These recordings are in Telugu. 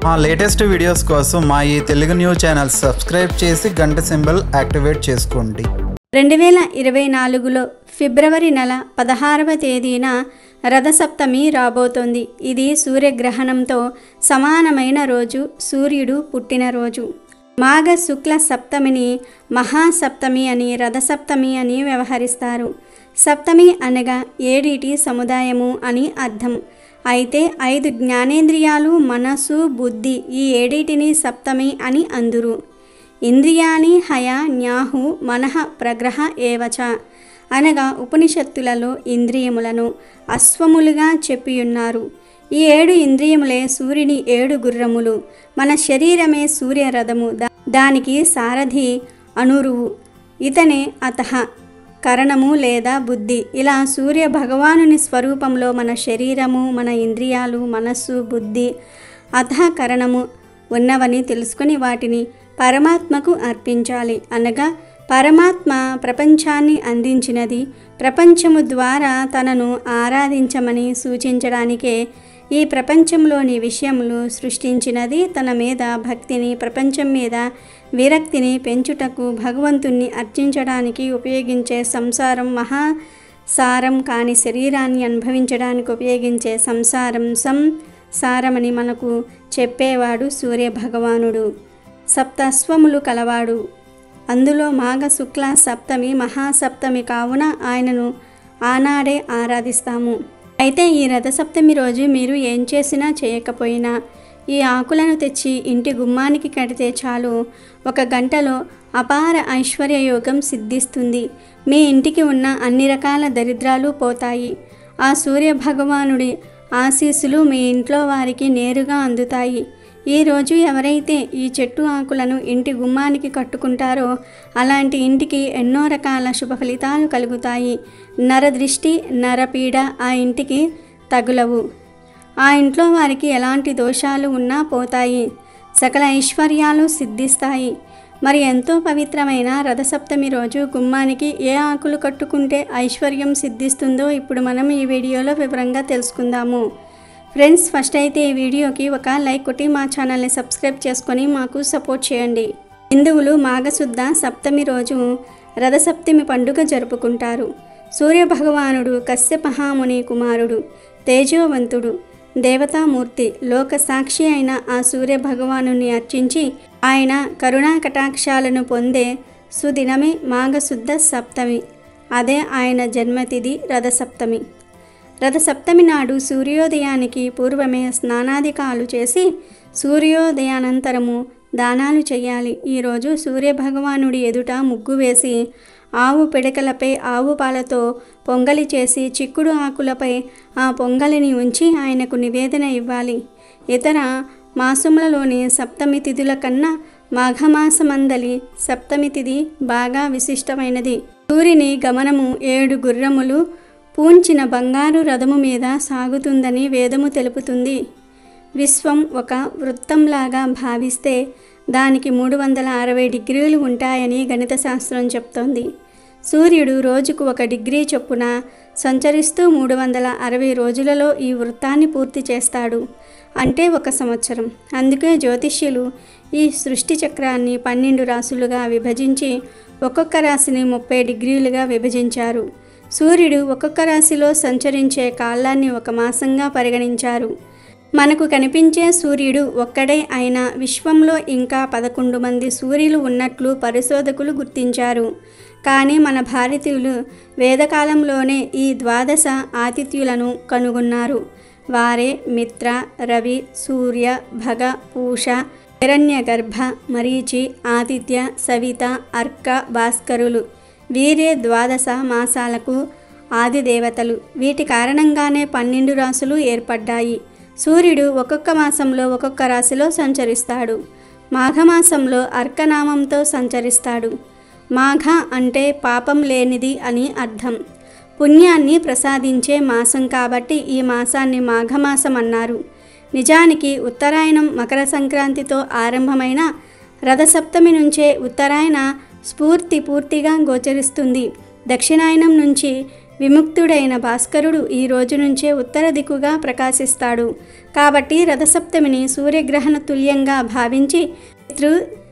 మా లేటెస్ట్ వీడియోస్ కోసం మా ఈ తెలుగు న్యూస్ ఛానల్ సబ్స్క్రైబ్ చేసి గంట సింబల్ యాక్టివేట్ చేసుకోండి రెండు వేల ఇరవై నాలుగులో ఫిబ్రవరి నెల పదహారవ తేదీన రథసప్తమి రాబోతోంది ఇది సూర్యగ్రహణంతో సమానమైన రోజు సూర్యుడు పుట్టినరోజు మాఘ శుక్ల సప్తమిని మహాసప్తమి అని రథసప్తమి అని వ్యవహరిస్తారు సప్తమి అనగా ఏడిటి సముదాయము అని అర్థం అయితే ఐదు జ్ఞానేంద్రియాలు మనసు బుద్ధి ఈ ఏడిటిని సప్తమి అని అందురు ఇంద్రియాణి హయ న్యాహు మనః ప్రగ్రహ ఏవచ అనగా ఉపనిషత్తులలో ఇంద్రియములను అశ్వములుగా చెప్పియున్నారు ఈ ఏడు ఇంద్రియములే సూర్యుని ఏడు గుర్రములు మన శరీరమే సూర్యరథము దా- దానికి సారథి అనురువు ఇతనే అత కరణము లేదా బుద్ధి ఇలా సూర్య భగవానుని స్వరూపంలో మన శరీరము మన ఇంద్రియాలు మనస్సు బుద్ధి అధ కరణము ఉన్నవని తెలుసుకుని వాటిని పరమాత్మకు అర్పించాలి అనగా పరమాత్మ ప్రపంచాన్ని అందించినది ప్రపంచము ద్వారా తనను ఆరాధించమని సూచించడానికే ఈ ప్రపంచంలోని విషయములు సృష్టించినది తన మీద భక్తిని ప్రపంచం మీద విరక్తిని పెంచుటకు భగవంతుణ్ణి అర్చించడానికి ఉపయోగించే సంసారం మహా సారం కాని శరీరాన్ని అనుభవించడానికి ఉపయోగించే సంసారం సంసారమని మనకు చెప్పేవాడు సూర్య భగవానుడు సప్తస్వములు కలవాడు అందులో మాఘ శుక్ల సప్తమి మహాసప్తమి కావున ఆయనను ఆనాడే ఆరాధిస్తాము అయితే ఈ రథసప్తమి రోజు మీరు ఏం చేసినా చేయకపోయినా ఈ ఆకులను తెచ్చి ఇంటి గుమ్మానికి కడితే చాలు ఒక గంటలో అపార ఐశ్వర్య యోగం సిద్ధిస్తుంది మీ ఇంటికి ఉన్న అన్ని రకాల దరిద్రాలు పోతాయి ఆ సూర్య భగవానుడి ఆశీస్సులు మీ ఇంట్లో వారికి నేరుగా అందుతాయి ఈరోజు ఎవరైతే ఈ చెట్టు ఆకులను ఇంటి గుమ్మానికి కట్టుకుంటారో అలాంటి ఇంటికి ఎన్నో రకాల శుభ ఫలితాలు కలుగుతాయి నరదృష్టి నరపీడ ఆ ఇంటికి తగులవు ఆ ఇంట్లో వారికి ఎలాంటి దోషాలు ఉన్నా పోతాయి సకల ఐశ్వర్యాలు సిద్ధిస్తాయి మరి ఎంతో పవిత్రమైన రథసప్తమి రోజు గుమ్మానికి ఏ ఆకులు కట్టుకుంటే ఐశ్వర్యం సిద్ధిస్తుందో ఇప్పుడు మనం ఈ వీడియోలో వివరంగా తెలుసుకుందాము ఫ్రెండ్స్ ఫస్ట్ అయితే ఈ వీడియోకి ఒక లైక్ కొట్టి మా ఛానల్ని సబ్స్క్రైబ్ చేసుకొని మాకు సపోర్ట్ చేయండి హిందువులు మాఘశుద్ధ సప్తమి రోజు రథసప్తమి పండుగ జరుపుకుంటారు సూర్యభగవానుడు కశ్యపహాముని కుమారుడు తేజోవంతుడు దేవతామూర్తి లోక సాక్షి అయిన ఆ సూర్య భగవానుని అర్చించి ఆయన కరుణా కటాక్షాలను పొందే సుదినమే మాఘశుద్ధ సప్తమి అదే ఆయన జన్మతిథి రథసప్తమి రథసప్తమి నాడు సూర్యోదయానికి పూర్వమే స్నానాధికాలు చేసి సూర్యోదయానంతరము దానాలు చేయాలి ఈరోజు సూర్యభగవానుడి ఎదుట ముగ్గు వేసి ఆవు పిడకలపై ఆవు పాలతో పొంగలి చేసి చిక్కుడు ఆకులపై ఆ పొంగలిని ఉంచి ఆయనకు నివేదన ఇవ్వాలి ఇతర మాసములలోని సప్తమి తిథుల కన్నా మాఘమాసమందలి సప్తమి తిథి బాగా విశిష్టమైనది సూర్యుని గమనము ఏడు గుర్రములు పూంచిన బంగారు రథము మీద సాగుతుందని వేదము తెలుపుతుంది విశ్వం ఒక వృత్తంలాగా భావిస్తే దానికి మూడు వందల అరవై డిగ్రీలు ఉంటాయని గణిత శాస్త్రం చెప్తోంది సూర్యుడు రోజుకు ఒక డిగ్రీ చొప్పున సంచరిస్తూ మూడు వందల అరవై రోజులలో ఈ వృత్తాన్ని పూర్తి చేస్తాడు అంటే ఒక సంవత్సరం అందుకే జ్యోతిష్యులు ఈ సృష్టి చక్రాన్ని పన్నెండు రాసులుగా విభజించి ఒక్కొక్క రాశిని ముప్పై డిగ్రీలుగా విభజించారు సూర్యుడు ఒక్కొక్క రాశిలో సంచరించే కాలాన్ని ఒక మాసంగా పరిగణించారు మనకు కనిపించే సూర్యుడు ఒక్కడే అయినా విశ్వంలో ఇంకా పదకొండు మంది సూర్యులు ఉన్నట్లు పరిశోధకులు గుర్తించారు కానీ మన భారతీయులు వేదకాలంలోనే ఈ ద్వాదశ ఆతిథ్యులను కనుగొన్నారు వారే మిత్ర రవి సూర్య భగ పూష హిరణ్యగర్భ మరీచి ఆదిత్య సవిత అర్క భాస్కరులు వీరే ద్వాదశ మాసాలకు ఆది దేవతలు వీటి కారణంగానే పన్నెండు రాసులు ఏర్పడ్డాయి సూర్యుడు ఒక్కొక్క మాసంలో ఒక్కొక్క రాశిలో సంచరిస్తాడు మాఘమాసంలో అర్కనామంతో సంచరిస్తాడు మాఘ అంటే పాపం లేనిది అని అర్థం పుణ్యాన్ని ప్రసాదించే మాసం కాబట్టి ఈ మాసాన్ని మాఘమాసం అన్నారు నిజానికి ఉత్తరాయణం మకర సంక్రాంతితో ఆరంభమైన రథసప్తమి నుంచే ఉత్తరాయణ స్ఫూర్తి పూర్తిగా గోచరిస్తుంది దక్షిణాయనం నుంచి విముక్తుడైన భాస్కరుడు ఈ రోజు నుంచే ఉత్తర దిక్కుగా ప్రకాశిస్తాడు కాబట్టి రథసప్తమిని సూర్యగ్రహణ తుల్యంగా భావించి పితృ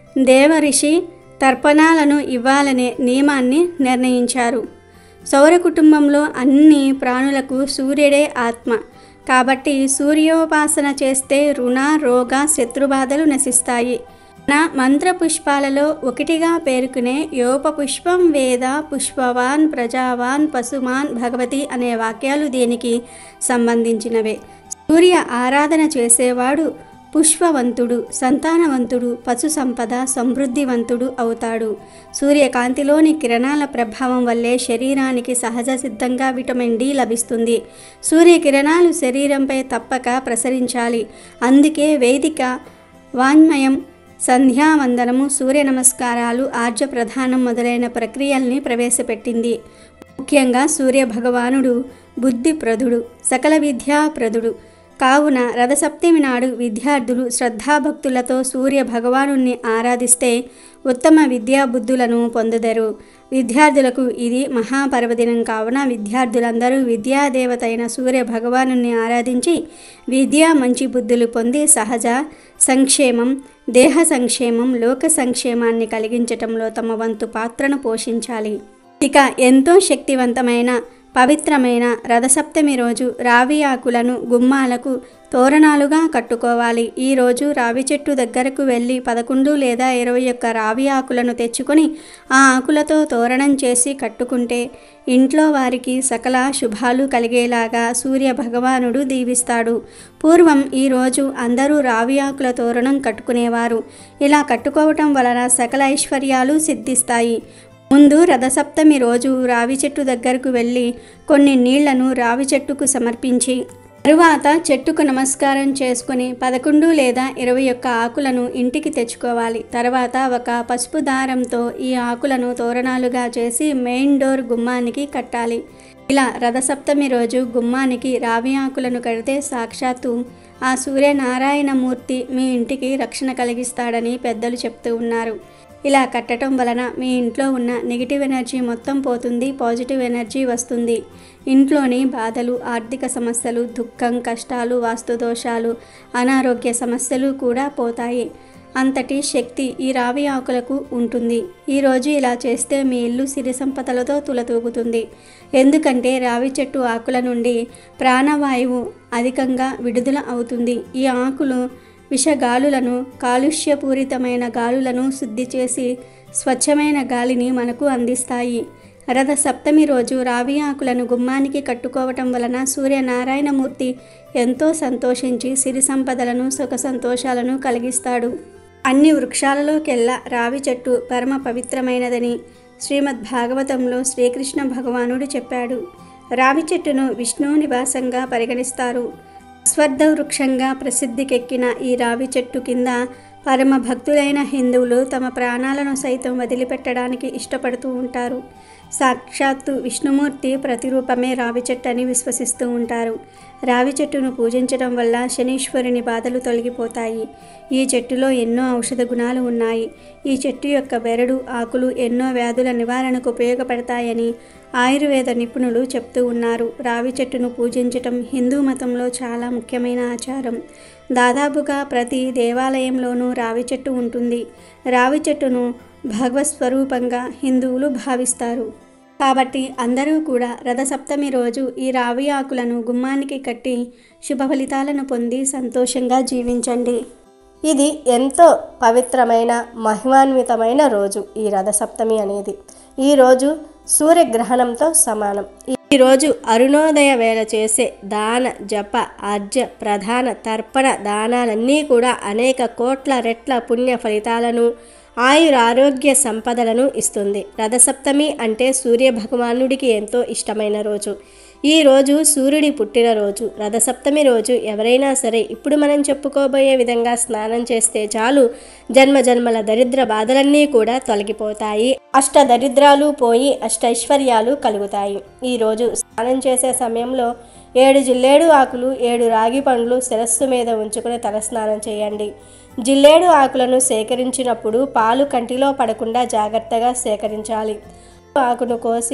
దేవరిషి తర్పణాలను ఇవ్వాలనే నియమాన్ని నిర్ణయించారు సౌర కుటుంబంలో అన్ని ప్రాణులకు సూర్యుడే ఆత్మ కాబట్టి సూర్యోపాసన చేస్తే రుణ రోగ శత్రుబాధలు నశిస్తాయి నా మంత్ర పుష్పాలలో ఒకటిగా పేర్కొనే యోప పుష్పం వేద పుష్పవాన్ ప్రజావాన్ పశుమాన్ భగవతి అనే వాక్యాలు దీనికి సంబంధించినవే సూర్య ఆరాధన చేసేవాడు పుష్పవంతుడు సంతానవంతుడు పశు సంపద సమృద్ధివంతుడు అవుతాడు సూర్యకాంతిలోని కిరణాల ప్రభావం వల్లే శరీరానికి సహజ సిద్ధంగా విటమిన్ డి లభిస్తుంది సూర్యకిరణాలు శరీరంపై తప్పక ప్రసరించాలి అందుకే వేదిక వాన్మయం సంధ్యావందనము సూర్య నమస్కారాలు ఆర్జ ప్రధానం మొదలైన ప్రక్రియల్ని ప్రవేశపెట్టింది ముఖ్యంగా సూర్య భగవానుడు బుద్ధిప్రదుడు సకల విద్యాప్రదుడు కావున రథసప్తమి నాడు విద్యార్థులు శ్రద్ధాభక్తులతో సూర్య భగవానుణ్ణి ఆరాధిస్తే ఉత్తమ విద్యా బుద్ధులను పొందుదరు విద్యార్థులకు ఇది మహాపర్వదినం కావున విద్యార్థులందరూ విద్యాదేవత అయిన సూర్య భగవానుని ఆరాధించి విద్యా మంచి బుద్ధులు పొంది సహజ సంక్షేమం దేహ సంక్షేమం లోక సంక్షేమాన్ని కలిగించటంలో తమ వంతు పాత్రను పోషించాలి ఇక ఎంతో శక్తివంతమైన పవిత్రమైన రథసప్తమి రోజు రావి ఆకులను గుమ్మాలకు తోరణాలుగా కట్టుకోవాలి ఈ రోజు రావి చెట్టు దగ్గరకు వెళ్ళి పదకొండు లేదా ఇరవై ఒక్క రావి ఆకులను తెచ్చుకొని ఆ ఆకులతో తోరణం చేసి కట్టుకుంటే ఇంట్లో వారికి సకల శుభాలు కలిగేలాగా సూర్య భగవానుడు దీవిస్తాడు పూర్వం ఈ రోజు అందరూ రావి ఆకుల తోరణం కట్టుకునేవారు ఇలా కట్టుకోవటం వలన సకల ఐశ్వర్యాలు సిద్ధిస్తాయి ముందు రథసప్తమి రోజు రావి చెట్టు దగ్గరకు వెళ్ళి కొన్ని నీళ్లను రావి చెట్టుకు సమర్పించి తరువాత చెట్టుకు నమస్కారం చేసుకుని పదకొండు లేదా ఇరవై ఒక్క ఆకులను ఇంటికి తెచ్చుకోవాలి తర్వాత ఒక పసుపు దారంతో ఈ ఆకులను తోరణాలుగా చేసి మెయిన్ డోర్ గుమ్మానికి కట్టాలి ఇలా రథసప్తమి రోజు గుమ్మానికి రావి ఆకులను కడితే సాక్షాత్తు ఆ సూర్యనారాయణమూర్తి మీ ఇంటికి రక్షణ కలిగిస్తాడని పెద్దలు చెప్తూ ఉన్నారు ఇలా కట్టడం వలన మీ ఇంట్లో ఉన్న నెగిటివ్ ఎనర్జీ మొత్తం పోతుంది పాజిటివ్ ఎనర్జీ వస్తుంది ఇంట్లోని బాధలు ఆర్థిక సమస్యలు దుఃఖం కష్టాలు వాస్తు దోషాలు అనారోగ్య సమస్యలు కూడా పోతాయి అంతటి శక్తి ఈ రావి ఆకులకు ఉంటుంది ఈరోజు ఇలా చేస్తే మీ ఇల్లు సిరి సంపదలతో తులతూగుతుంది ఎందుకంటే రావి చెట్టు ఆకుల నుండి ప్రాణవాయువు అధికంగా విడుదల అవుతుంది ఈ ఆకులు విషగాలులను కాలుష్యపూరితమైన గాలులను శుద్ధి చేసి స్వచ్ఛమైన గాలిని మనకు అందిస్తాయి రథ సప్తమి రోజు రావి ఆకులను గుమ్మానికి కట్టుకోవటం వలన సూర్యనారాయణమూర్తి ఎంతో సంతోషించి సిరి సంపదలను సుఖ సంతోషాలను కలిగిస్తాడు అన్ని వృక్షాలలోకెల్లా రావి చెట్టు పరమ పవిత్రమైనదని శ్రీమద్ భాగవతంలో శ్రీకృష్ణ భగవానుడు చెప్పాడు రావి చెట్టును విష్ణు నివాసంగా పరిగణిస్తారు స్వర్ధ వృక్షంగా ప్రసిద్ధికెక్కిన ఈ రావి చెట్టు కింద పరమ భక్తులైన హిందువులు తమ ప్రాణాలను సైతం వదిలిపెట్టడానికి ఇష్టపడుతూ ఉంటారు సాక్షాత్తు విష్ణుమూర్తి ప్రతిరూపమే రావి చెట్టు అని విశ్వసిస్తూ ఉంటారు రావి చెట్టును పూజించడం వల్ల శనీశ్వరుని బాధలు తొలగిపోతాయి ఈ చెట్టులో ఎన్నో ఔషధ గుణాలు ఉన్నాయి ఈ చెట్టు యొక్క బెరడు ఆకులు ఎన్నో వ్యాధుల నివారణకు ఉపయోగపడతాయని ఆయుర్వేద నిపుణులు చెప్తూ ఉన్నారు రావి చెట్టును పూజించటం హిందూ మతంలో చాలా ముఖ్యమైన ఆచారం దాదాపుగా ప్రతి దేవాలయంలోనూ రావి చెట్టు ఉంటుంది రావి చెట్టును భగవత్ స్వరూపంగా హిందువులు భావిస్తారు కాబట్టి అందరూ కూడా రథసప్తమి రోజు ఈ రావి ఆకులను గుమ్మానికి కట్టి శుభ ఫలితాలను పొంది సంతోషంగా జీవించండి ఇది ఎంతో పవిత్రమైన మహిమాన్వితమైన రోజు ఈ రథసప్తమి అనేది ఈ రోజు సూర్యగ్రహణంతో సమానం ఈ రోజు అరుణోదయ వేళ చేసే దాన జప అర్జ ప్రధాన తర్పణ దానాలన్నీ కూడా అనేక కోట్ల రెట్ల పుణ్య ఫలితాలను ఆయురారోగ్య సంపదలను ఇస్తుంది రథసప్తమి అంటే సూర్య భగవానుడికి ఎంతో ఇష్టమైన రోజు ఈ రోజు సూర్యుడి పుట్టినరోజు రథసప్తమి రోజు ఎవరైనా సరే ఇప్పుడు మనం చెప్పుకోబోయే విధంగా స్నానం చేస్తే చాలు జన్మ జన్మల దరిద్ర బాధలన్నీ కూడా తొలగిపోతాయి అష్ట దరిద్రాలు పోయి అష్టైశ్వర్యాలు కలుగుతాయి ఈ రోజు స్నానం చేసే సమయంలో ఏడు జిల్లేడు ఆకులు ఏడు రాగి పండ్లు శిరస్సు మీద ఉంచుకుని తలస్నానం చేయండి జిల్లేడు ఆకులను సేకరించినప్పుడు పాలు కంటిలో పడకుండా జాగ్రత్తగా సేకరించాలి ఆకును కోసి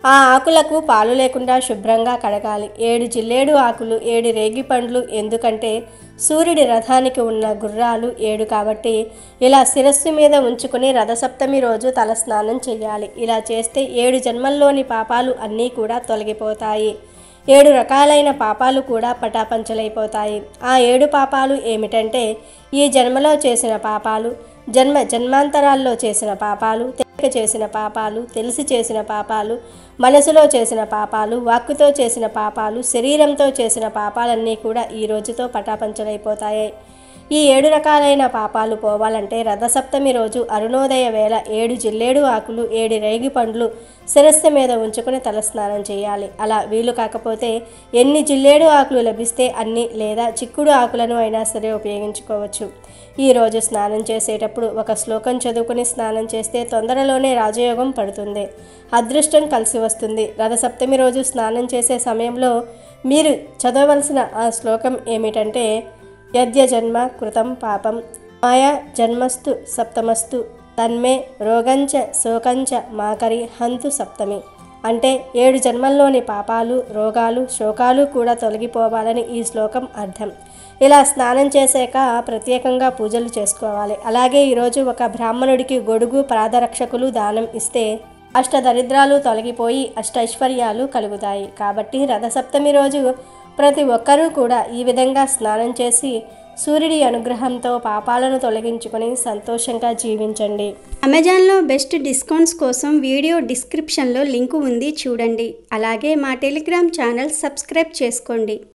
ఆ ఆకులకు పాలు లేకుండా శుభ్రంగా కడగాలి ఏడు జిల్లేడు ఆకులు ఏడు రేగి పండ్లు ఎందుకంటే సూర్యుడి రథానికి ఉన్న గుర్రాలు ఏడు కాబట్టి ఇలా శిరస్సు మీద ఉంచుకుని రథసప్తమి రోజు తల స్నానం చేయాలి ఇలా చేస్తే ఏడు జన్మల్లోని పాపాలు అన్నీ కూడా తొలగిపోతాయి ఏడు రకాలైన పాపాలు కూడా పటాపంచలైపోతాయి ఆ ఏడు పాపాలు ఏమిటంటే ఈ జన్మలో చేసిన పాపాలు జన్మ జన్మాంతరాల్లో చేసిన పాపాలు తెలియక చేసిన పాపాలు తెలిసి చేసిన పాపాలు మనసులో చేసిన పాపాలు వాక్కుతో చేసిన పాపాలు శరీరంతో చేసిన పాపాలన్నీ కూడా ఈ రోజుతో పటాపంచలైపోతాయి ఈ ఏడు రకాలైన పాపాలు పోవాలంటే రథసప్తమి రోజు అరుణోదయ వేళ ఏడు జిల్లేడు ఆకులు ఏడు రేగి పండ్లు శిరస్సు మీద ఉంచుకుని తలస్నానం చేయాలి అలా వీలు కాకపోతే ఎన్ని జిల్లేడు ఆకులు లభిస్తే అన్ని లేదా చిక్కుడు ఆకులను అయినా సరే ఉపయోగించుకోవచ్చు ఈ రోజు స్నానం చేసేటప్పుడు ఒక శ్లోకం చదువుకుని స్నానం చేస్తే తొందరలోనే రాజయోగం పడుతుంది అదృష్టం కలిసి వస్తుంది రథసప్తమి రోజు స్నానం చేసే సమయంలో మీరు చదవవలసిన ఆ శ్లోకం ఏమిటంటే యద్య జన్మ కృతం పాపం మాయా జన్మస్తు సప్తమస్తు తన్మే రోగంచ శోకంచ మాకరి హంతు సప్తమి అంటే ఏడు జన్మల్లోని పాపాలు రోగాలు శోకాలు కూడా తొలగిపోవాలని ఈ శ్లోకం అర్థం ఇలా స్నానం చేశాక ప్రత్యేకంగా పూజలు చేసుకోవాలి అలాగే ఈరోజు ఒక బ్రాహ్మణుడికి గొడుగు పాదరక్షకులు దానం ఇస్తే అష్టదరిద్రాలు తొలగిపోయి అష్టైశ్వర్యాలు కలుగుతాయి కాబట్టి రథసప్తమి రోజు ప్రతి ఒక్కరూ కూడా ఈ విధంగా స్నానం చేసి సూర్యుడి అనుగ్రహంతో పాపాలను తొలగించుకొని సంతోషంగా జీవించండి అమెజాన్లో బెస్ట్ డిస్కౌంట్స్ కోసం వీడియో డిస్క్రిప్షన్లో లింకు ఉంది చూడండి అలాగే మా టెలిగ్రామ్ ఛానల్ సబ్స్క్రైబ్ చేసుకోండి